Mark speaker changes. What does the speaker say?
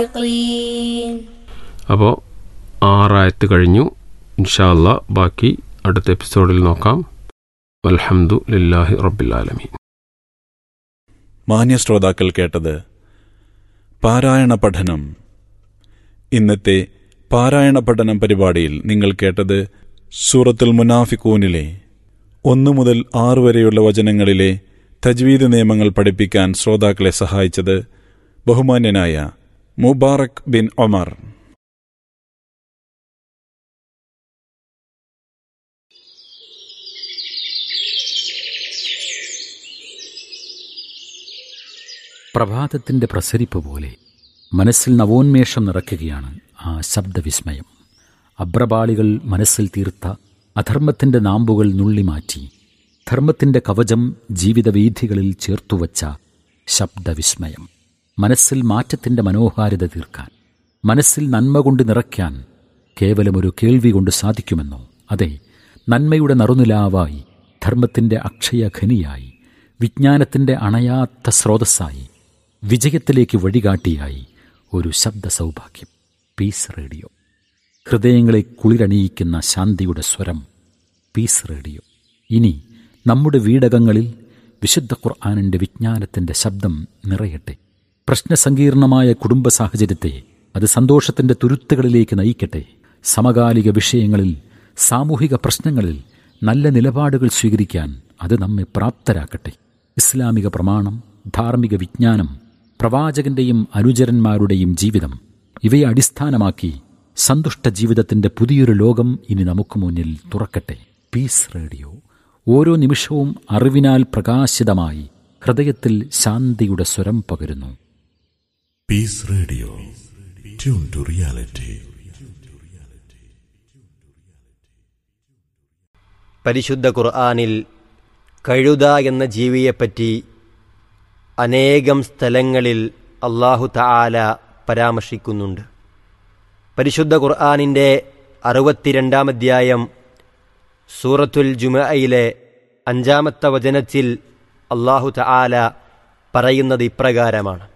Speaker 1: المتقين
Speaker 2: അപ്പോൾ ആറായത്ത് കഴിഞ്ഞു ഇൻഷാല്ല ബാക്കി അടുത്ത എപ്പിസോഡിൽ നോക്കാം അൽഹംദു ലില്ലാഹി റബ്ബിലാലമീൻ
Speaker 3: മാന്യ ശ്രോതാക്കൾ കേട്ടത് പാരായണ പഠനം ഇന്നത്തെ പാരായണ പഠനം പരിപാടിയിൽ നിങ്ങൾ കേട്ടത് സൂറത്തുൽ മുനാഫിക്കൂനിലെ ഒന്നു മുതൽ ആറ് വരെയുള്ള വചനങ്ങളിലെ തജ്വീദ് നിയമങ്ങൾ പഠിപ്പിക്കാൻ ശ്രോതാക്കളെ സഹായിച്ചത് ബഹുമാന്യനായ മുബാറക് ബിൻ ഒമർ
Speaker 4: പ്രഭാതത്തിന്റെ പ്രസരിപ്പ് പോലെ മനസ്സിൽ നവോന്മേഷം നിറയ്ക്കുകയാണ് ആ ശബ്ദവിസ്മയം അബ്രപാളികൾ മനസ്സിൽ തീർത്ത അധർമ്മത്തിന്റെ നാമ്പുകൾ നുള്ളിമാറ്റി ധർമ്മത്തിന്റെ കവചം ജീവിതവീഥികളിൽ ചേർത്തുവച്ച ശബ്ദവിസ്മയം മനസ്സിൽ മാറ്റത്തിന്റെ മനോഹാരിത തീർക്കാൻ മനസ്സിൽ നന്മ കൊണ്ട് നിറയ്ക്കാൻ കേവലമൊരു കേൾവി കൊണ്ട് സാധിക്കുമെന്നോ അതെ നന്മയുടെ നറുനിലാവായി ധർമ്മത്തിന്റെ അക്ഷയഖനിയായി വിജ്ഞാനത്തിന്റെ അണയാത്ത സ്രോതസ്സായി വിജയത്തിലേക്ക് വഴികാട്ടിയായി ഒരു ശബ്ദ സൗഭാഗ്യം പീസ് റേഡിയോ ഹൃദയങ്ങളെ കുളിരണിയിക്കുന്ന ശാന്തിയുടെ സ്വരം പീസ് റേഡിയോ ഇനി നമ്മുടെ വീടകങ്ങളിൽ വിശുദ്ധ ഖുർആാനിൻ്റെ വിജ്ഞാനത്തിൻ്റെ ശബ്ദം നിറയട്ടെ പ്രശ്നസങ്കീർണമായ കുടുംബ സാഹചര്യത്തെ അത് സന്തോഷത്തിൻ്റെ തുരുത്തുകളിലേക്ക് നയിക്കട്ടെ സമകാലിക വിഷയങ്ങളിൽ സാമൂഹിക പ്രശ്നങ്ങളിൽ നല്ല നിലപാടുകൾ സ്വീകരിക്കാൻ അത് നമ്മെ പ്രാപ്തരാക്കട്ടെ ഇസ്ലാമിക പ്രമാണം ധാർമ്മിക വിജ്ഞാനം പ്രവാചകന്റെയും അനുചരന്മാരുടെയും ജീവിതം ഇവയെ അടിസ്ഥാനമാക്കി സന്തുഷ്ട ജീവിതത്തിന്റെ പുതിയൊരു ലോകം ഇനി നമുക്ക് മുന്നിൽ തുറക്കട്ടെ പീസ് റേഡിയോ ഓരോ നിമിഷവും അറിവിനാൽ പ്രകാശിതമായി ഹൃദയത്തിൽ ശാന്തിയുടെ സ്വരം പകരുന്നു
Speaker 5: Peace Radio. Tune to reality.
Speaker 6: പരിശുദ്ധ ഖുർആാനിൽ കഴുത എന്ന ജീവിയെപ്പറ്റി അനേകം സ്ഥലങ്ങളിൽ അള്ളാഹു തആല പരാമർശിക്കുന്നുണ്ട് പരിശുദ്ധ ഖുർആാനിൻ്റെ അറുപത്തിരണ്ടാം അധ്യായം സൂറത്തുൽ ജുമയിലെ അഞ്ചാമത്തെ വചനത്തിൽ അള്ളാഹു തആല പറയുന്നത് ഇപ്രകാരമാണ്